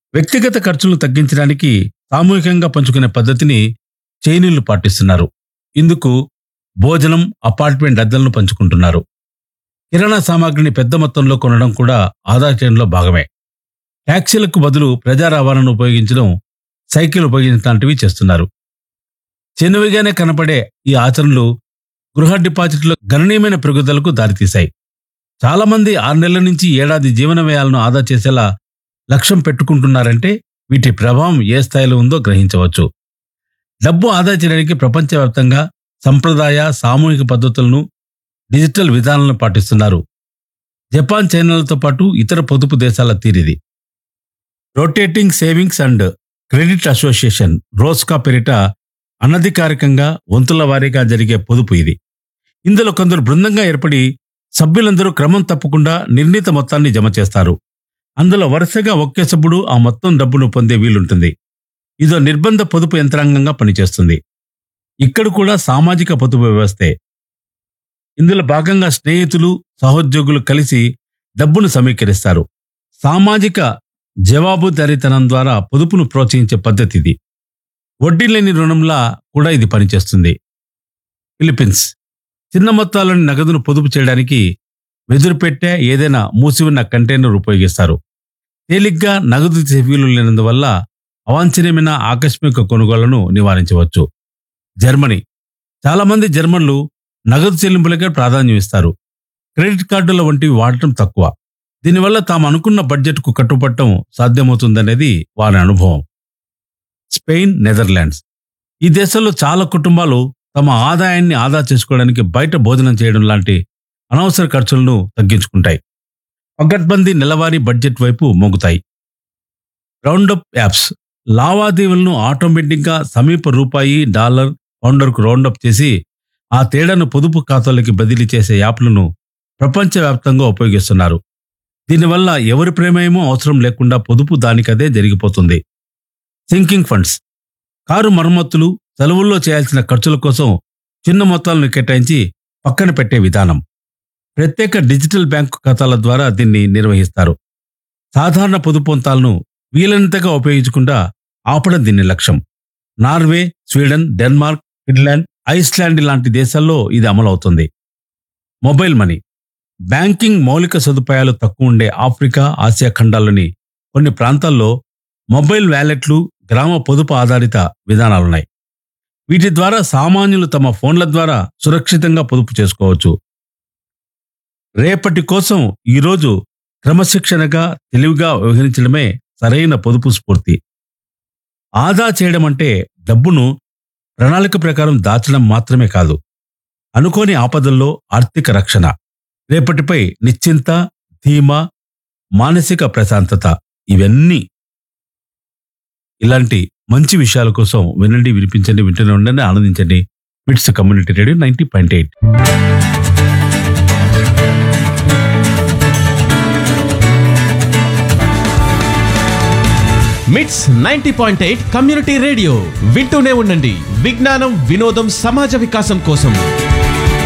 వ్యక్తిగత ఖర్చులను తగ్గించడానికి సామూహికంగా పంచుకునే పద్ధతిని చైనీయులు పాటిస్తున్నారు ఇందుకు భోజనం అపార్ట్మెంట్ అద్దెలను పంచుకుంటున్నారు కిరాణా సామాగ్రిని పెద్ద మొత్తంలో కొనడం కూడా ఆదా చేయడంలో భాగమే ట్యాక్సీలకు బదులు ప్రజా రవాణాను ఉపయోగించడం సైకిల్ ఉపయోగించడం లాంటివి చేస్తున్నారు చిన్నవిగానే కనపడే ఈ ఆచరణలు గృహ డిపాజిట్లో గణనీయమైన పెరుగుదలకు దారితీశాయి చాలా మంది ఆరు నెలల నుంచి ఏడాది జీవన వ్యయాలను ఆదా చేసేలా లక్ష్యం పెట్టుకుంటున్నారంటే వీటి ప్రభావం ఏ స్థాయిలో ఉందో గ్రహించవచ్చు డబ్బు ఆదా చేయడానికి ప్రపంచవ్యాప్తంగా సంప్రదాయ సామూహిక పద్ధతులను డిజిటల్ విధానాలను పాటిస్తున్నారు జపాన్ చైనాలతో పాటు ఇతర పొదుపు దేశాల తీరిది rotating savings and credit association ROSCA పేరిట అనధికారికంగా వంతుల వారీగా జరిగే పొదుపు ఇది ఇందులో కొందరు బృందంగా ఏర్పడి సభ్యులందరూ క్రమం తప్పకుండా నిర్ణీత మొత్తాన్ని జమ చేస్తారు అందులో వరుసగా ఒకేసప్పుడు ఆ మొత్తం డబ్బును పొందే వీలుంటుంది ఇదో నిర్బంధ పొదుపు యంత్రాంగంగా పనిచేస్తుంది ఇక్కడ కూడా సామాజిక పొదుపు వ్యవస్థే ఇందులో భాగంగా స్నేహితులు సహోద్యోగులు కలిసి డబ్బును సమీకరిస్తారు సామాజిక జవాబుదారీతనం ద్వారా పొదుపును ప్రోత్సహించే పద్ధతి ఇది వడ్డీ లేని రుణంలా కూడా ఇది పనిచేస్తుంది ఫిలిప్పీన్స్ చిన్న మొత్తాలను నగదును పొదుపు చేయడానికి వెదురు పెట్టే ఏదైనా మూసి ఉన్న కంటైనర్ ఉపయోగిస్తారు తేలిగ్గా నగదు వీలు లేనందువల్ల అవాంఛనీయమైన ఆకస్మిక కొనుగోళ్లను నివారించవచ్చు జర్మనీ చాలా మంది జర్మన్లు నగదు చెల్లింపులకే ప్రాధాన్యం ఇస్తారు క్రెడిట్ కార్డుల వంటివి వాడటం తక్కువ దీనివల్ల తాము అనుకున్న బడ్జెట్కు కట్టుబట్టడం సాధ్యమవుతుందనేది వారి అనుభవం స్పెయిన్ నెదర్లాండ్స్ ఈ దేశంలో చాలా కుటుంబాలు తమ ఆదాయాన్ని ఆదా చేసుకోవడానికి బయట భోజనం చేయడం లాంటి అనవసర ఖర్చులను తగ్గించుకుంటాయి పగడ్బందీ నెలవారీ బడ్జెట్ వైపు మొగ్గుతాయి రౌండప్ యాప్స్ లావాదేవీలను ఆటోమేటిక్గా సమీప రూపాయి డాలర్ పౌండర్కు రౌండప్ చేసి ఆ తేడాను పొదుపు ఖాతాలకి బదిలీ చేసే యాప్లను ప్రపంచవ్యాప్తంగా ఉపయోగిస్తున్నారు దీనివల్ల ఎవరి ప్రేమేమో అవసరం లేకుండా పొదుపు దానికదే జరిగిపోతుంది సింకింగ్ ఫండ్స్ కారు మరమ్మతులు సెలవుల్లో చేయాల్సిన ఖర్చుల కోసం చిన్న మొత్తాలను కేటాయించి పక్కన పెట్టే విధానం ప్రత్యేక డిజిటల్ బ్యాంకు ఖాతాల ద్వారా దీన్ని నిర్వహిస్తారు సాధారణ పొదుపు మొత్తాలను వీలైనంతగా ఉపయోగించకుండా ఆపడం దీని లక్ష్యం Norway Sweden Denmark Finland Iceland లాంటి దేశాల్లో ఇది అమలవుతుంది మొబైల్ మనీ బ్యాంకింగ్ మౌలిక సదుపాయాలు తక్కువ ఉండే ఆఫ్రికా ఆసియా ఖండాల్లోని కొన్ని ప్రాంతాల్లో మొబైల్ వ్యాలెట్లు గ్రామ పొదుపు ఆధారిత విధానాలున్నాయి వీటి ద్వారా సామాన్యులు తమ ఫోన్ల ద్వారా సురక్షితంగా పొదుపు చేసుకోవచ్చు రేపటి కోసం ఈరోజు క్రమశిక్షణగా తెలివిగా వ్యవహరించడమే సరైన పొదుపు స్ఫూర్తి ఆదా చేయడం అంటే డబ్బును ప్రణాళిక ప్రకారం దాచడం మాత్రమే కాదు అనుకోని ఆపదల్లో ఆర్థిక రక్షణ రేపటిపై నిశ్చింత ధీమా మానసిక ప్రశాంతత ఇవన్నీ ఇలాంటి మంచి విషయాల కోసం వినండి వినిపించండి వింటూనే ఉండండి ఆనందించండి MITS community radio ninety point eight MITS ninety point eight community radio వింటూనే ఉండండి విజ్ఞానం వినోదం సమాజ వికాసం కోసం